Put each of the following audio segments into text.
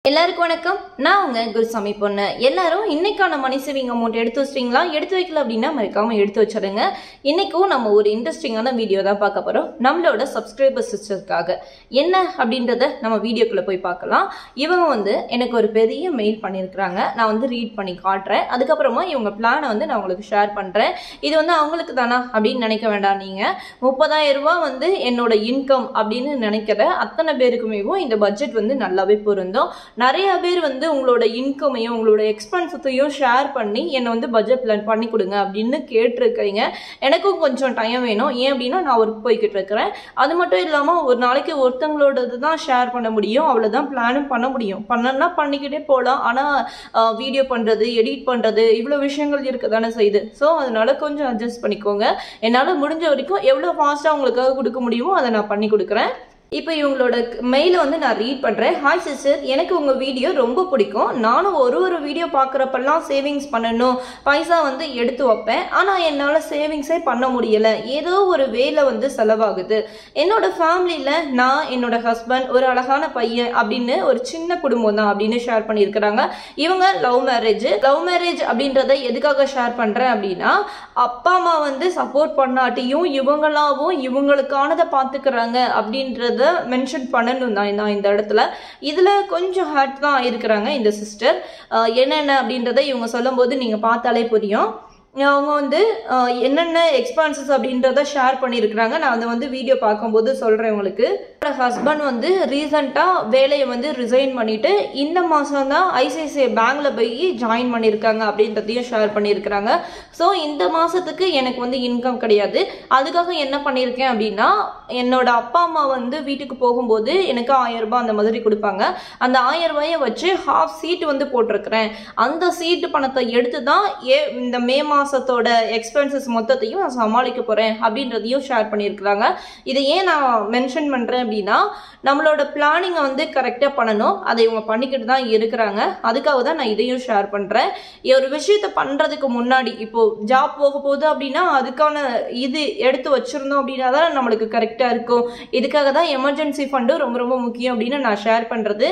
எல்லாருக்கும் வணக்கம் நான் உங்க குருசாமி பொண்ணு எல்லாரும் இன்னைக்கான மணி சேவிங் அமௌண்ட் எடுத்து வச்சிட்டீங்களா எடுத்து வைக்கல அப்படின்னா மறக்காம எடுத்து வச்சிடுங்க இன்னைக்கும் நம்ம ஒரு இன்ட்ரெஸ்டிங்கான வீடியோ தான் பார்க்க போறோம் நம்மளோட சப்ஸ்கிரைபர் சிஸ்டருக்காக என்ன அப்படின்றத நம்ம வீடியோக்குள்ள போய் பார்க்கலாம் இவங்க வந்து எனக்கு ஒரு பெரிய மெயில் பண்ணியிருக்கிறாங்க நான் வந்து ரீட் பண்ணி காட்டுறேன் அதுக்கப்புறமா இவங்க பிளானை வந்து நான் உங்களுக்கு ஷேர் பண்றேன் இது வந்து அவங்களுக்கு தானா அப்படின்னு நினைக்க வேண்டாம் நீங்க முப்பதாயிரம் ரூபாய் வந்து என்னோட இன்கம் அப்படின்னு நினைக்கிற அத்தனை பேருக்குமேவும் இந்த பட்ஜெட் வந்து நல்லாவே பொருந்தும் நிறைய பேர் வந்து உங்களோட இன்கமையும் உங்களோட எக்ஸ்பென்சஸையும் ஷேர் பண்ணி என்னை வந்து பட்ஜெட் பிளான் பண்ணி கொடுங்க அப்படின்னு கேட்டிருக்கீங்க எனக்கும் கொஞ்சம் டைம் வேணும் ஏன் அப்படின்னா நான் ஒர்க் போய்கிட்டு இருக்கிறேன் அது மட்டும் இல்லாமல் ஒரு நாளைக்கு ஒருத்தங்களோடது தான் ஷேர் பண்ண முடியும் அவ்வளோதான் பிளானும் பண்ண முடியும் பண்ணனா பண்ணிக்கிட்டே போகலாம் ஆனால் வீடியோ பண்ணுறது எடிட் பண்ணுறது இவ்வளோ விஷயங்கள் இருக்க தானே செய்யுது ஸோ அதனால கொஞ்சம் அட்ஜஸ்ட் பண்ணிக்கோங்க என்னால் முடிஞ்ச வரைக்கும் எவ்வளோ ஃபாஸ்ட்டாக உங்களுக்காக கொடுக்க முடியுமோ அதை நான் பண்ணி கொடுக்குறேன் இப்போ இவங்களோட மெயிலை வந்து நான் ரீட் பண்ணுறேன் ஹாய் சிஸ்டர் எனக்கு உங்கள் வீடியோ ரொம்ப பிடிக்கும் நானும் ஒரு ஒரு வீடியோ பார்க்குறப்பெல்லாம் சேவிங்ஸ் பண்ணணும் பைசா வந்து எடுத்து வைப்பேன் ஆனால் என்னால் சேவிங்ஸே பண்ண முடியலை ஏதோ ஒரு வேலை வந்து செலவாகுது என்னோட ஃபேமிலியில் நான் என்னோட ஹஸ்பண்ட் ஒரு அழகான பையன் அப்படின்னு ஒரு சின்ன குடும்பம் தான் அப்படின்னு ஷேர் பண்ணியிருக்கிறாங்க இவங்க லவ் மேரேஜ் லவ் மேரேஜ் அப்படின்றத எதுக்காக ஷேர் பண்ணுறேன் அப்படின்னா அப்பா அம்மா வந்து சப்போர்ட் பண்ணாட்டியும் இவங்களாவும் இவங்களுக்கானதை பார்த்துக்கிறாங்க அப்படின்றத மென்ஷன் பண்ணணும் தான் நான் இந்த இடத்துல இதில் கொஞ்சம் ஹர்ட் தான் இருக்கிறாங்க இந்த சிஸ்டர் என்னென்ன அப்படின்றத இவங்க சொல்லும்போது நீங்கள் பார்த்தாலே புரியும் அவங்க வந்து அஹ், என்னென்ன எக்ஸ்பான்சஸ் அப்படின்றத ஷேர் பண்ணியிருக்கிறாங்க நான் அதை வந்து வீடியோ பார்க்கும்போது சொல்கிறேன் உங்களுக்கு என்னோட ஹஸ்பண்ட் வந்து ரீசண்டாக வேலையை வந்து ரிசைன் பண்ணிட்டு இந்த மாதம் தான் ஐசிஐசிஐ பேங்க்ல போய் ஜாயின் பண்ணியிருக்காங்க அப்படின்றதையும் ஷேர் பண்ணியிருக்கிறாங்க ஸோ இந்த மாதத்துக்கு எனக்கு வந்து இன்கம் கிடையாது அதுக்காக என்ன பண்ணியிருக்கேன் அப்படின்னா என்னோட அப்பா அம்மா வந்து வீட்டுக்கு போகும்போது எனக்கு ஆயிரம் ரூபாய் அந்த மாதிரி கொடுப்பாங்க அந்த ஆயிரம் ரூபாயை வச்சு ஹாஃப் சீட் வந்து போட்டிருக்கிறேன் அந்த சீட்டு பணத்தை எடுத்து தான் ஏ இந்த மே மாசத்தோட எக்ஸ்பென்சஸ் மொத்தத்தையும் நான் சமாளிக்க போறேன் அப்படின்றதையும் ஷேர் பண்ணியிருக்கிறாங்க இதை ஏன் நான் மென்ஷன் பண்றேன் அப்படின்னா நம்மளோட பிளானிங்கை வந்து கரெக்டாக பண்ணணும் அதை இவங்க பண்ணிக்கிட்டு தான் இருக்கிறாங்க அதுக்காக தான் நான் இதையும் ஷேர் பண்றேன் ஒரு விஷயத்த பண்றதுக்கு முன்னாடி இப்போ ஜாப் போக போகுது அப்படின்னா அதுக்கான இது எடுத்து வச்சிருந்தோம் அப்படின்னா தான் நம்மளுக்கு கரெக்டாக இருக்கும் இதுக்காக தான் எமர்ஜென்சி ஃபண்டும் ரொம்ப ரொம்ப முக்கியம் அப்படின்னு நான் ஷேர் பண்ணுறது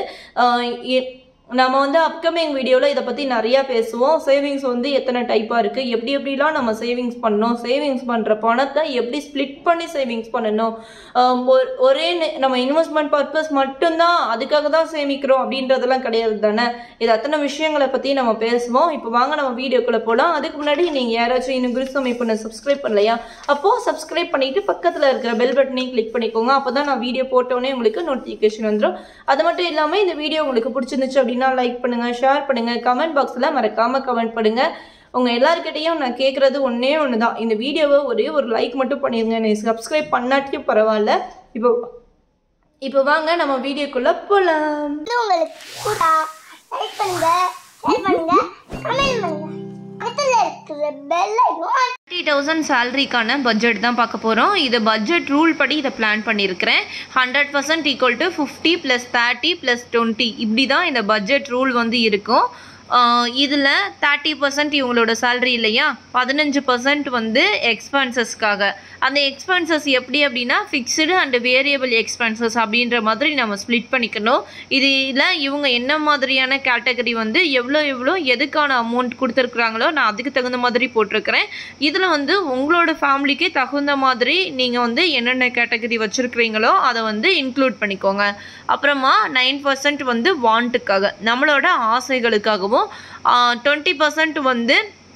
நம்ம வந்து அப்கமிங் வீடியோவில் இதை பற்றி நிறையா பேசுவோம் சேவிங்ஸ் வந்து எத்தனை டைப்பாக இருக்குது எப்படி எப்படிலாம் நம்ம சேவிங்ஸ் பண்ணணும் சேவிங்ஸ் பண்ணுற பணத்தை எப்படி ஸ்ப்ளிட் பண்ணி சேவிங்ஸ் பண்ணணும் ஆம், ஒரு- ஒரே நெ- நம்ம இன்வெஸ்ட்மெண்ட் பர்பஸ் மட்டும்தான் அதுக்காக தான் சேமிக்கிறோம் அப்படின்றதெல்லாம் கிடையாது தானே இது அத்தனை விஷயங்களை பற்றி நம்ம பேசுவோம் இப்போ வாங்க நம்ம வீடியோக்குள்ளே போகலாம் அதுக்கு முன்னாடி நீங்கள் யாராச்சும் இன்னும் குருசாமி பண்ண சப்ஸ்கிரைப் பண்ணலையா அப்போது சப்ஸ்கிரைப் பண்ணிட்டு பக்கத்தில் இருக்கிற பெல் பட்டனையும் கிளிக் பண்ணிக்கோங்க அப்போ தான் நான் வீடியோ போட்டோன்னே உங்களுக்கு நோட்டிஃபிகேஷன் வந்துடும் அது மட்டும் இல்லாமல் இந்த வீடியோ உங்களுக்கு பிடிச்சிருந்துச்சு அப்படின்னா லைக் பண்ணுங்க ஷேர் பண்ணுங்க கமெண்ட் பாக்ஸில் மறக்காம கமெண்ட் பண்ணுங்க உங்க எல்லாருக்கிட்டையும் நான் கேட்குறது ஒன்றே ஒன்று தான் இந்த வீடியோவை ஒரே ஒரு லைக் மட்டும் பண்ணிருங்க நீ சப்ஸ்கிரைப் பண்ணாட்டியும் பரவாயில்ல இப்போ இப்போ வாங்க நம்ம வீடியோக்குள்ள போகலாம் இது உங்களுக்கு கூடா லைக் பண்ணுங்க ஷேர் பண்ணுங்க கமெண்ட் பண்ணுங்க பக்கத்துல இருக்கிற பெல் ஐக்கான் தேர்ட்டி தௌசண்ட் சேலரிக்கான பட்ஜெட் தான் பார்க்க போகிறோம் இது பட்ஜெட் ரூல் படி இதை பிளான் பண்ணியிருக்கிறேன் hundred percent equal to fifty plus thirty plus twenty இப்படி தான் இந்த பட்ஜெட் ரூல் வந்து இருக்கும் இதில் தேர்ட்டி பர்சன்ட் இவங்களோட சேலரி இல்லையா பதினஞ்சு பர்சன்ட் வந்து எக்ஸ்பென்சஸ்க்காக அந்த எக்ஸ்பென்சஸ் எப்படி அப்படின்னா ஃபிக்ஸ்டு அண்ட் வேரியபிள் எக்ஸ்பென்சஸ் அப்படின்ற மாதிரி நம்ம ஸ்ப்ளிட் பண்ணிக்கணும் இதில் இவங்க என்ன மாதிரியான கேட்டகரி வந்து எவ்வளோ எவ்வளோ எதுக்கான அமௌண்ட் கொடுத்துருக்குறாங்களோ நான் அதுக்கு தகுந்த மாதிரி போட்டிருக்கிறேன் இதில் வந்து உங்களோட ஃபேமிலிக்கு தகுந்த மாதிரி நீங்கள் வந்து என்னென்ன கேட்டகரி வச்சுருக்கிறீங்களோ அதை வந்து இன்க்ளூட் பண்ணிக்கோங்க அப்புறமா நைன் பர்சன்ட் வந்து வாண்ட்டுக்காக நம்மளோட ஆசைகளுக்காகவும் டுவெண்ட்டி பர்சன்ட் வந்து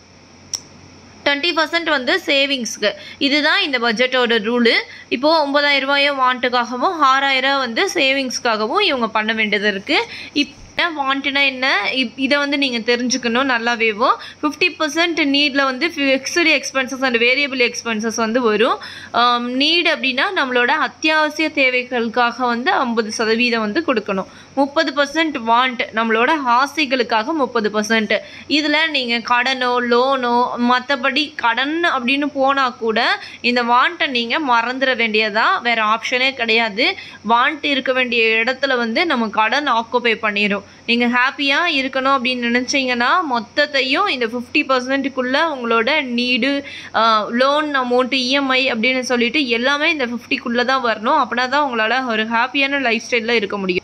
டுவெண்ட்டி பர்சன்ட் வந்து சேவிங்ஸ்க்கு இதுதான் இந்த பட்ஜெட்டோட ரூலு இப்போது ஒம்பதாயிரம் ரூபாயை வாண்ட்டுக்காகவும் ஆறாயிரம் வந்து சேவிங்ஸ்க்காகவும் இவங்க பண்ண வேண்டியது இருக்குது இப் வாண்ட்னா என்ன இப் இதை வந்து நீங்கள் தெரிஞ்சுக்கணும் நல்லாவேவும் ஃபிஃப்டி பர்சன்ட் நீடில் வந்து fixed expenses and variable expenses வந்து வரும் நீட் அப்படின்னா நம்மளோட அத்தியாவசிய தேவைகளுக்காக வந்து ஐம்பது சதவீதம் வந்து கொடுக்கணும் முப்பது பர்சன்ட் வாண்ட் நம்மளோட ஆசைகளுக்காக முப்பது பர்சன்ட் இதில் நீங்கள் கடனோ லோனோ மற்றபடி கடன் அப்படின்னு போனால் கூட இந்த வாண்ட்டை நீங்கள் மறந்துட வேண்டியதா வேறு ஆப்ஷனே கிடையாது வாண்ட் இருக்க வேண்டிய இடத்துல வந்து நம்ம கடன் ஆக்குபை பண்ணிடும் நீங்கள் ஹாப்பியாக இருக்கணும் அப்படின்னு நினச்சிங்கன்னா மொத்தத்தையும் இந்த ஃபிஃப்டி பர்சன்ட்டுக்குள்ளே உங்களோட நீடு லோன் அமௌண்ட்டு இஎம்ஐ அப்படின்னு சொல்லிட்டு எல்லாமே இந்த ஃபிஃப்டிக்குள்ளே தான் வரணும் அப்படின்னா தான் உங்களால் ஒரு ஹாப்பியான லைஃப் ஸ்டைலில் இருக்க முடியும்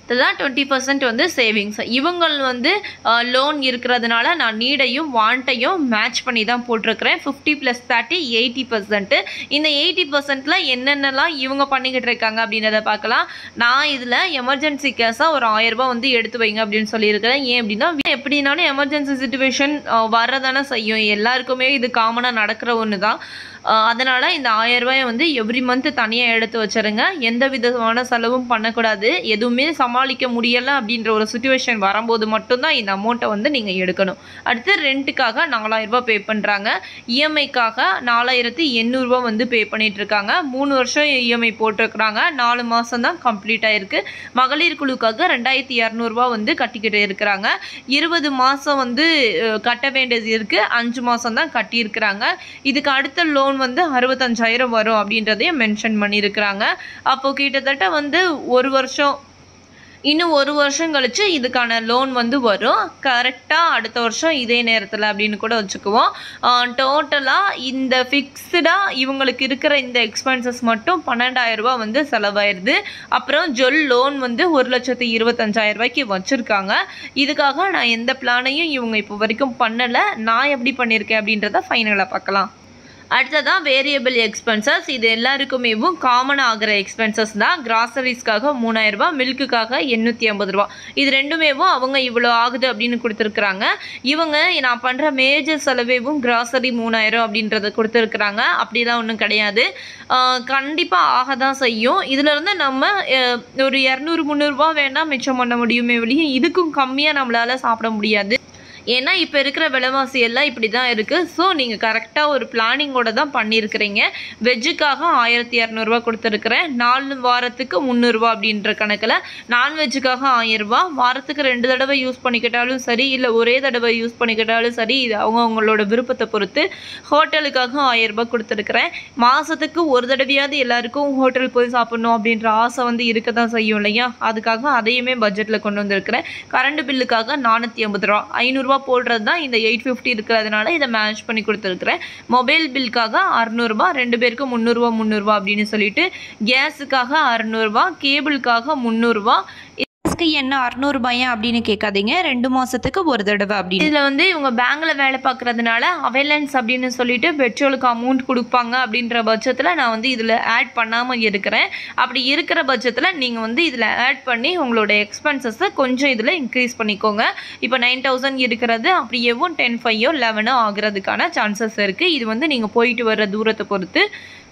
இதுதான் டுவெண்ட்டி பர்சன்ட் வந்து சேவிங்ஸ் இவங்கள் வந்து லோன் இருக்கிறதுனால நான் நீடையும் வாண்ட்டையும் மேட்ச் பண்ணி தான் போட்டிருக்கிறேன் fifty plus thirty eighty percent இந்த எயிட்டி பர்சன்ட்ல என்னென்னலாம் இவங்க பண்ணிக்கிட்டு இருக்காங்க அப்படின்றத பார்க்கலாம் நான் இதில் எமர்ஜென்சி கேஸாக ஒரு ஆயிரம் ரூபாய் வந்து எடுத்து வைங்க அப்படின்னு சொல்லியிருக்கிறேன் ஏன் அப்படின்னா எப்படினாலும் எமர்ஜென்சி சுச்சுவேஷன் வரதானே செய்யும் எல்லாருக்குமே இது காமனாக நடக்கிற ஒன்று தான் அதனால் இந்த ஆயிரம் ரூபாயை வந்து எவ்ரி மந்த் தனியாக எடுத்து வச்சிருங்க எந்த விதமான செலவும் பண்ணக்கூடாது எதுவுமே சமாளிக்க முடியலை அப்படின்ற ஒரு சுச்சுவேஷன் வரும்போது மட்டும்தான் இந்த அமௌண்ட்டை வந்து நீங்கள் எடுக்கணும் அடுத்து ரெண்ட்டுக்காக நாலாயிரம் ரூபாய் பே பண்ணுறாங்க இஎம்ஐக்காக நாலாயிரத்தி எண்ணூறுரூவா வந்து பே பண்ணிட்டு இருக்காங்க மூணு வருஷம் இஎம்ஐ போட்டிருக்கிறாங்க நாலு மாதம் தான் கம்ப்ளீட் ஆயிருக்கு மகளிர் குழுக்காக ரெண்டாயிரத்தி இரநூறுபா வந்து கட்டிக்கிட்டு இருக்கிறாங்க இருபது மாதம் வந்து அஹ், கட்ட வேண்டியது இருக்குது அஞ்சு மாதம் தான் கட்டியிருக்கிறாங்க இதுக்கு அடுத்த லோன் வந்து அறுபத்தஞ்சாயிரம் வரும் அப்படின்றதையும் மென்ஷன் பண்ணியிருக்கிறாங்க அப்போ கிட்டத்தட்ட வந்து ஒரு வருஷம் இன்னும் ஒரு வருஷம் கழிச்சு இதுக்கான லோன் வந்து வரும் கரெக்டாக அடுத்த வருஷம் இதே நேரத்தில் அப்படின்னு கூட வச்சுக்குவோம் டோட்டலாக இந்த ஃபிக்ஸ்டாக இவங்களுக்கு இருக்கிற இந்த எக்ஸ்பென்சஸ் மட்டும் பன்னெண்டாயிரம் ரூபாய் வந்து செலவாயிருது அப்புறம் ஜொல் லோன் வந்து ஒரு லட்சத்து இருபத்தஞ்சாயிரம் ரூபாய்க்கு வச்சுருக்காங்க இதுக்காக நான் எந்த பிளானையும் இவங்க இப்போ வரைக்கும் பண்ணலை நான் எப்படி பண்ணியிருக்கேன் அப்படின்றத ஃபைனலாக பார்க்கலாம் அடுத்ததான் வேரியபிள் எக்ஸ்பென்சஸ் இது எல்லாருக்குமேவும் காமன் ஆகிற எக்ஸ்பென்சஸ் தான் கிராசரிஸ்க்காக மூணாயிரம் ரூபாய் மில்க்குக்காக எண்ணூற்றி ஐம்பது ரூபா இது ரெண்டுமேவும் அவங்க இவ்வளோ ஆகுது அப்படின்னு கொடுத்துருக்குறாங்க இவங்க நான் பண்ணுற மேஜர் செலவேவும் கிராசரி மூணாயிரம் அப்படின்றத கொடுத்துருக்குறாங்க அப்படிலாம் ஒன்றும் கிடையாது கண்டிப்பாக ஆக தான் செய்யும் இதிலிருந்து நம்ம அஹ், ஒரு இரநூறு முந்நூறுரூவா வேணால் மிச்சம் பண்ண முடியுமே வெளியே இதுக்கும் கம்மியாக நம்மளால் சாப்பிட முடியாது ஏன்னா இப்போ இருக்கிற விலைவாசி எல்லாம் இப்படி தான் இருக்குது ஸோ நீங்கள் கரெக்டாக ஒரு பிளானிங்கோட தான் பண்ணியிருக்கிறீங்க வெஜ்ஜுக்காக ஆயிரத்தி இரநூறுவா கொடுத்துருக்குறேன் நாலு வாரத்துக்கு முந்நூறுரூவா அப்படின்ற கணக்கில் நான்வெஜ்ஜுக்காக ஆயிரரூபா வாரத்துக்கு ரெண்டு தடவை யூஸ் பண்ணிக்கிட்டாலும் சரி இல்லை ஒரே தடவை யூஸ் பண்ணிக்கிட்டாலும் சரி இது அவங்கவுங்களோட விருப்பத்தை பொறுத்து ஹோட்டலுக்காக ஆயிரரூபா கொடுத்துருக்குறேன் மாதத்துக்கு ஒரு தடவையாவது எல்லாருக்கும் ஹோட்டல் போய் சாப்பிட்ணும் அப்படின்ற ஆசை வந்து இருக்க தான் செய்யும் இல்லையா அதுக்காக அதையுமே பட்ஜெட்டில் கொண்டு வந்திருக்கிறேன் கரண்ட் பில்லுக்காக நானூற்றி ஐம்பது ரூபா ஐநூறுரூவா போடுறது தான் இந்த எயிட் ஃபிஃப்டி இருக்கிறதுனால இதை மேட்ச் பண்ணி கொடுத்துருக்குறேன் மொபைல் பில்லுக்காக அறநூறுபா ரெண்டு பேருக்கு முந்நூறுரூவா முந்நூறுரூவா அப்படின்னு சொல்லிட்டு கேஸுக்காக அறநூறுபா கேபிளுக்காக முந்நூறுரூவா மாதத்துக்கு என்ன அறநூறுபாயா அப்படின்னு கேட்காதீங்க ரெண்டு மாதத்துக்கு ஒரு தடவை அப்படின்னு இதில் வந்து இவங்க பேங்க்ல வேலை பார்க்கறதுனால அவைலன்ஸ் அப்படின்னு சொல்லிட்டு பெட்ரோலுக்கு அமௌண்ட் கொடுப்பாங்க அப்படின்ற பட்சத்தில் நான் வந்து இதில் ஆட் பண்ணாமல் இருக்கிறேன் அப்படி இருக்கிற பட்சத்தில் நீங்கள் வந்து இதில் ஆட் பண்ணி உங்களோட எக்ஸ்பென்சஸை கொஞ்சம் இதில் இன்க்ரீஸ் பண்ணிக்கோங்க இப்போ நைன் தௌசண்ட் இருக்கிறது அப்படியேவும் டென் ஃபைவோ லெவனோ ஆகுறதுக்கான சான்சஸ் இருக்குது இது வந்து நீங்கள் போயிட்டு வர்ற தூரத்தை பொறுத்து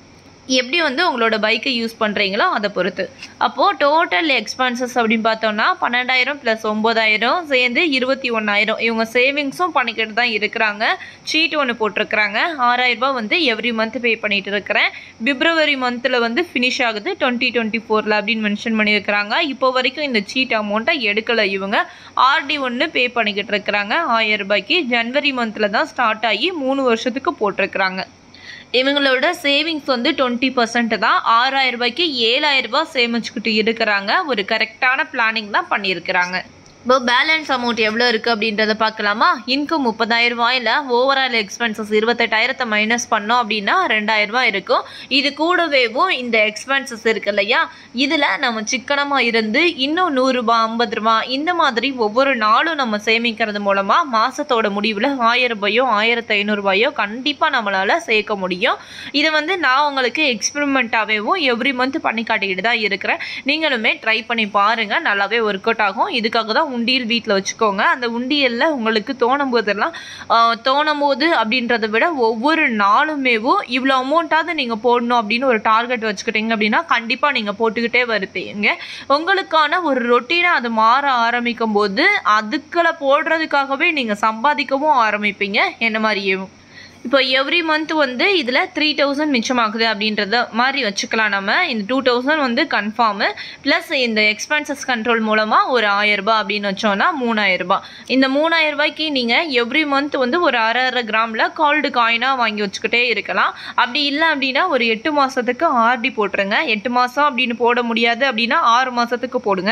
எப்படி வந்து உங்களோட பைக்கை யூஸ் பண்ணுறீங்களோ அதை பொறுத்து அப்போது டோட்டல் எக்ஸ்பென்சஸ் அப்படின்னு பார்த்தோம்னா பன்னெண்டாயிரம் ப்ளஸ் ஒம்பதாயிரம் சேர்ந்து இருபத்தி ஒன்றாயிரம் இவங்க சேவிங்ஸும் பண்ணிக்கிட்டு தான் இருக்கிறாங்க சீட் ஒன்று போட்டிருக்கிறாங்க ஆறாயிரம் ரூபாய் வந்து எவ்ரி மந்த் பே பண்ணிட்டு இருக்கிறேன் பிப்ரவரி மந்தில் வந்து ஃபினிஷ் ஆகுது டுவெண்ட்டி டுவெண்ட்டி ஃபோரில் அப்படின்னு மென்ஷன் பண்ணியிருக்கிறாங்க இப்போ வரைக்கும் இந்த சீட் அமௌண்ட்டை எடுக்கலை இவங்க ஆர்டி ஒன்று பே பண்ணிக்கிட்டு இருக்கிறாங்க ஆயிரம் ரூபாய்க்கு ஜனவரி மந்தில் தான் ஸ்டார்ட் ஆகி மூணு வருஷத்துக்கு போட்டிருக்கிறாங்க இவங்களோட சேவிங்ஸ் வந்து டுவெண்ட்டி பர்சன்ட் தான் ஆறாயிரம் ரூபாய்க்கு ஏழாயிரம் ரூபாய் சேமிச்சுக்கிட்டு இருக்கிறாங்க ஒரு கரெக்டான பிளானிங் தான் பண்ணியிருக்கிறாங்க இப்போ பேலன்ஸ் அமௌண்ட் எவ்வளோ இருக்குது அப்படின்றத பார்க்கலாமா இன்கம் முப்பதாயிரம் ரூபாயில் ஓவரால் எக்ஸ்பென்சஸ் இருபத்தெட்டாயிரத்தை மைனஸ் பண்ணோம் அப்படின்னா ரெண்டாயிரம் ரூபாய் இருக்கும் இது கூடவேவும் இந்த எக்ஸ்பென்சஸ் இருக்கு இல்லையா இதில் நம்ம சிக்கனமாக இருந்து இன்னும் நூறுரூபா ஐம்பது ரூபா இந்த மாதிரி ஒவ்வொரு நாளும் நம்ம சேமிக்கிறது மூலமாக மாதத்தோட முடிவில் ஆயிரம் ரூபாயோ ஆயிரத்தி ஐநூறுபாயோ கண்டிப்பாக நம்மளால் சேர்க்க முடியும் இதை வந்து நான் உங்களுக்கு எக்ஸ்பெரிமெண்ட்டாகவும் எவ்ரி மந்த் பண்ணி காட்டிக்கிட்டு தான் இருக்கிறேன் நீங்களுமே ட்ரை பண்ணி பாருங்கள் நல்லாவே ஒர்க் அவுட் ஆகும் இதுக்காக தான் உண்டியல் வீட்டில் வச்சுக்கோங்க அந்த உண்டியலில் உங்களுக்கு தோணும் போதெல்லாம் ஆஹ், தோணும் போது அப்படின்றத விட ஒவ்வொரு நாளுமேவும் இவ்வளோ அமௌண்ட்டாவது நீங்கள் போடணும் அப்படின்னு ஒரு டார்கெட் வச்சுக்கிட்டீங்க அப்படின்னா கண்டிப்பாக நீங்கள் போட்டுக்கிட்டே வருப்பீங்க உங்களுக்கான ஒரு ரொட்டீனாக அது மாற ஆரம்பிக்கும் போது அதுக்களை போடுறதுக்காகவே நீங்கள் சம்பாதிக்கவும் ஆரம்பிப்பீங்க என்ன மாதிரியேவும் இப்போ எவ்ரி மந்த் வந்து இதில் த்ரீ தௌசண்ட் மிச்சமாகுது அப்படின்றத மாதிரி வச்சுக்கலாம் நம்ம இந்த டூ தௌசண்ட் வந்து கன்ஃபார்மு ப்ளஸ் இந்த எக்ஸ்பென்சஸ் கண்ட்ரோல் மூலமாக ஒரு ஆயிரம் ரூபாய் அப்படின்னு வச்சோன்னா மூணாயிரம் ரூபாய் இந்த மூணாயிரம் ரூபாய்க்கு நீங்கள் எவ்ரி மந்த் வந்து ஒரு அரை அரை கிராமில் கால்டு காயினாக வாங்கி வச்சுக்கிட்டே இருக்கலாம் அப்படி இல்லை அப்படின்னா ஒரு எட்டு மாதத்துக்கு ஆர்டி போட்டுருங்க எட்டு மாதம் அப்படின்னு போட முடியாது அப்படின்னா ஆறு மாதத்துக்கு போடுங்க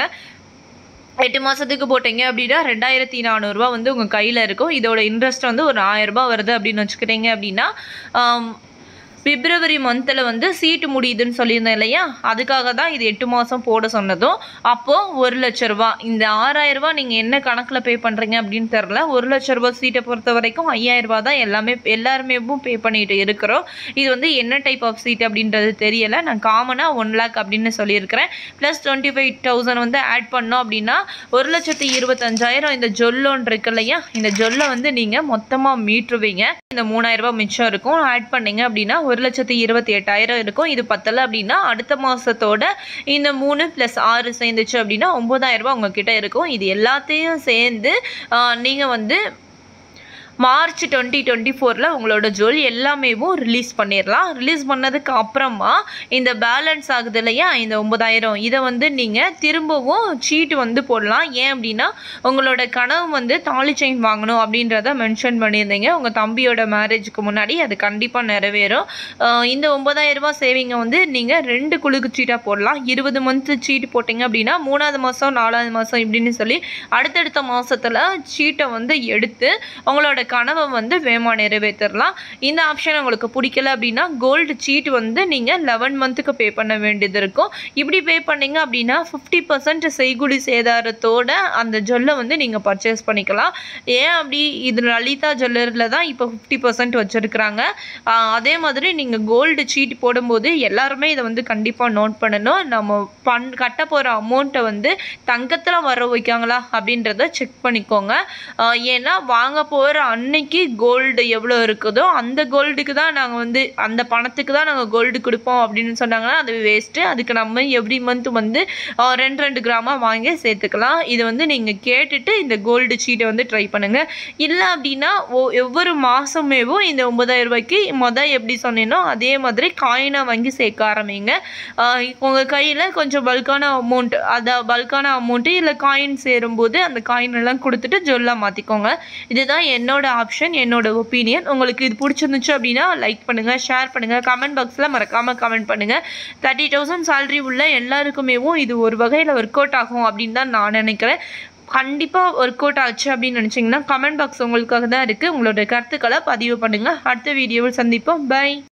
எட்டு மாதத்துக்கு போட்டீங்க அப்படின்னா ரெண்டாயிரத்தி நானூறுரூவா வந்து உங்கள் கையில் இருக்கும் இதோட இன்ட்ரெஸ்ட் வந்து ஒரு ஆயிரம் ரூபாய் வருது அப்படின்னு வச்சுக்கிட்டீங்க அப்படின்னா ஆம், பிப்ரவரி மந்தில் வந்து சீட்டு முடியுதுன்னு சொல்லியிருந்தேன் இல்லையா அதுக்காக தான் இது எட்டு மாதம் போட சொன்னதும் அப்போது ஒரு லட்ச ரூபா இந்த ஆறாயிரம் ரூபாய் நீங்கள் என்ன கணக்கில் பே பண்ணுறீங்க அப்படின்னு தெரில ஒரு லட்ச ரூபாய் சீட்டை பொறுத்த வரைக்கும் ஐயாயிரம் ரூபாய் தான் எல்லாமே எல்லாருமே பே பண்ணிட்டு இருக்கிறோம் இது வந்து என்ன டைப் ஆஃப் சீட் அப்படின்றது தெரியலை நான் காமனாக ஒன் லேக் அப்படின்னு சொல்லியிருக்கிறேன் ப்ளஸ் டுவெண்ட்டி ஃபைவ் தௌசண்ட் வந்து ஆட் பண்ணோம் அப்படின்னா ஒரு லட்சத்தி இருபத்தஞ்சாயிரம் இந்த ஜொல்லோன் இருக்கு இல்லையா இந்த ஜொல்லை வந்து நீங்கள் மொத்தமாக மீட்டுருவீங்க இந்த மூணாயிரம் ரூபாய் மிச்சம் இருக்கும் ஆட் பண்ணீங்க அப்படின்னா ஒரு லட்சத்தி இருபத்தி எட்டாயிரம் இருக்கும் இது பத்தல அப்படின்னா அடுத்த மாதத்தோட இந்த மூணு ப்ளஸ் ஆறு சேர்ந்துச்சு அப்படின்னா ஒம்பதாயிரம் ரூபாய் உங்ககிட்ட இருக்கும் இது எல்லாத்தையும் சேர்ந்து நீங்கள் வந்து மார்ச் டுவெண்ட்டி டுவெண்ட்டி ஃபோரில் உங்களோட ஜுவல் எல்லாமேவும் ரிலீஸ் பண்ணிடலாம் ரிலீஸ் பண்ணதுக்கு அப்புறமா இந்த பேலன்ஸ் ஆகுது இல்லையா இந்த ஒன்பதாயிரம் இதை வந்து நீங்கள் திரும்பவும் சீட்டு வந்து போடலாம் ஏன் அப்படின்னா உங்களோட கனவு வந்து தாலி செயின் வாங்கணும் அப்படின்றத மென்ஷன் பண்ணியிருந்தீங்க உங்கள் தம்பியோட மேரேஜுக்கு முன்னாடி அது கண்டிப்பாக நிறைவேறும் ஆஹ் இந்த ஒன்பதாயிரம் ரூபாய் சேவிங்கை வந்து நீங்கள் ரெண்டு குழுக்கு சீட்டாக போடலாம் இருபது மந்த்து சீட்டு போட்டிங்க அப்படின்னா மூணாவது மாதம் நாலாவது மாதம் இப்படின்னு சொல்லி அடுத்தடுத்த மாதத்தில் சீட்டை வந்து எடுத்து உங்களோட கனவை வந்து வேகமாக நிறைவேற்றிடலாம் இந்த ஆப்ஷன் உங்களுக்கு பிடிக்கல அப்படின்னா கோல்டு சீட் வந்து நீங்கள் லெவன் மந்த்துக்கு பே பண்ண வேண்டியது இருக்கும் இப்படி பே பண்ணீங்க அப்படின்னா ஃபிஃப்டி பர்சன்ட் செய்குடி சேதாரத்தோட அந்த ஜொல்லை வந்து நீங்கள் பர்ச்சேஸ் பண்ணிக்கலாம் ஏன் அப்படி இது லலிதா ஜுவல்லரியில் தான் இப்போ ஃபிஃப்டி பர்சன்ட் வச்சுருக்குறாங்க அதே மாதிரி நீங்கள் கோல்டு சீட் போடும்போது எல்லாருமே இதை வந்து கண்டிப்பாக நோட் பண்ணணும் நம்ம பண் கட்ட போகிற அமௌண்ட்டை வந்து தங்கத்தில் வர வைக்காங்களா அப்படின்றத செக் பண்ணிக்கோங்க ஆஹ் ஏன்னா வாங்க போகிற அன்னைக்கு கோல்டு எவ்வளோ இருக்குதோ அந்த கோல்டுக்கு தான் நாங்கள் வந்து அந்த பணத்துக்கு தான் நாங்கள் கோல்டு கொடுப்போம் அப்படின்னு சொன்னாங்கன்னா அது வேஸ்ட்டு அதுக்கு நம்ம எவ்ரி மந்த் வந்து ஆஹ் ரெண்டு ரெண்டு கிராமாக வாங்கி சேர்த்துக்கலாம் இது வந்து நீங்கள் கேட்டுட்டு இந்த கோல்டு சீட்டை வந்து ட்ரை பண்ணுங்கள் இல்லை அப்படின்னா ஒ- ஒவ்வொரு மாதமேவும் இந்த ஒன்பதாயிரம் ரூபாய்க்கு மொதல் எப்படி சொன்னேனோ அதே மாதிரி காயினாக வாங்கி சேர்க்க ஆரம்பிங்க உங்கள் கையில் கொஞ்சம் பல்கான அமௌண்ட் அதை பல்கான அமௌண்ட்டு இல்லை காயின் சேரும்போது அந்த காயின் எல்லாம் கொடுத்துட்டு ஜொல்லாக மாற்றிக்கோங்க இதுதான் என்னோட ஆப்ஷன் என்னோட ஒப்பீனியன் உங்களுக்கு இது பிடிச்சிருந்துச்சு அப்படின்னா லைக் பண்ணுங்கள் ஷேர் பண்ணுங்கள் கமெண்ட் பாக்ஸில் மறக்காமல் கமெண்ட் பண்ணுங்கள் தேர்ட்டி தௌசண்ட் salary உள்ள எல்லாருக்குமேவும் இது ஒரு வகையில் ஒர்க் அவுட் ஆகும் அப்படின்னு தான் நான் நினைக்கிறேன் கண்டிப்பாக ஒர்க் அவுட் ஆச்சு அப்படின்னு நினச்சிங்கன்னா கமெண்ட் பாக்ஸ் உங்களுக்காக தான் இருக்குது உங்களோட கருத்துக்களை பதிவு பண்ணுங்கள் அடுத்த வீடியோவில் சந்திப்போம் பை